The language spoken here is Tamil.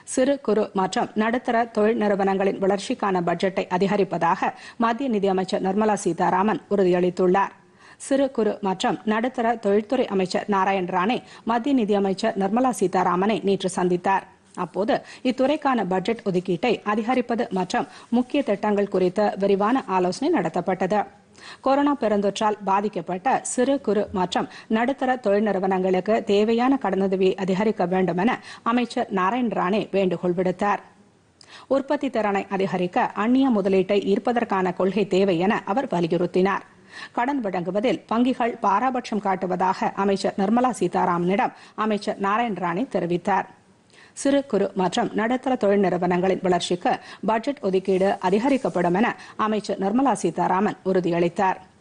சிறு குறு மற்றும் நடுத்தர தொழில் நிறுவனங்களின் வளர்ச்சிக்கான பட்ஜெட்டை அதிகரிப்பதாக மத்திய நிதியமைச்சர் நிர்மலா சீதாராமன் உறுதியளித்துள்ளார் சிறு குறு மற்றும் நடுத்தர தொழில்துறை அமைச்சர் நாராயண் ராணே மத்திய நிதியமைச்சர் நிர்மலா சீதாராமனை நேற்று சந்தித்தார் அப்போது இத்துறைக்கான பட்ஜெட் ஒதுக்கீட்டை அதிகரிப்பது மற்றும் முக்கிய திட்டங்கள் குறித்த விரிவான ஆலோசனை நடத்தப்பட்டது கொரோனா பெருந்தொற்றால் பாதிக்கப்பட்ட சிறு குறு மற்றும் நடுத்தர தொழில் நிறுவனங்களுக்கு தேவையான கடனுதவியை அதிகரிக்க வேண்டும் என அமைச்சர் நாராயண் ராணே வேண்டுகோள் விடுத்தார் உற்பத்தி திறனை அதிகரிக்க அந்நிய முதலீட்டை ஈர்ப்பதற்கான கொள்கை தேவை என அவர் வலியுறுத்தினார் கடன் வழங்குவதில் வங்கிகள் பாராபட்சம் காட்டுவதாக அமைச்சர் நிர்மலா சீதாராமனிடம் அமைச்சர் நாராயண் ராணே தெரிவித்தார் சிறு குறு மற்றும் நடுத்தர தொழில் நிறுவனங்களின் வளர்ச்சிக்கு பட்ஜெட் ஒதுக்கீடு அதிகரிக்கப்படும் என அமைச்சர் நிர்மலா சீதாராமன் உறுதியளித்தார்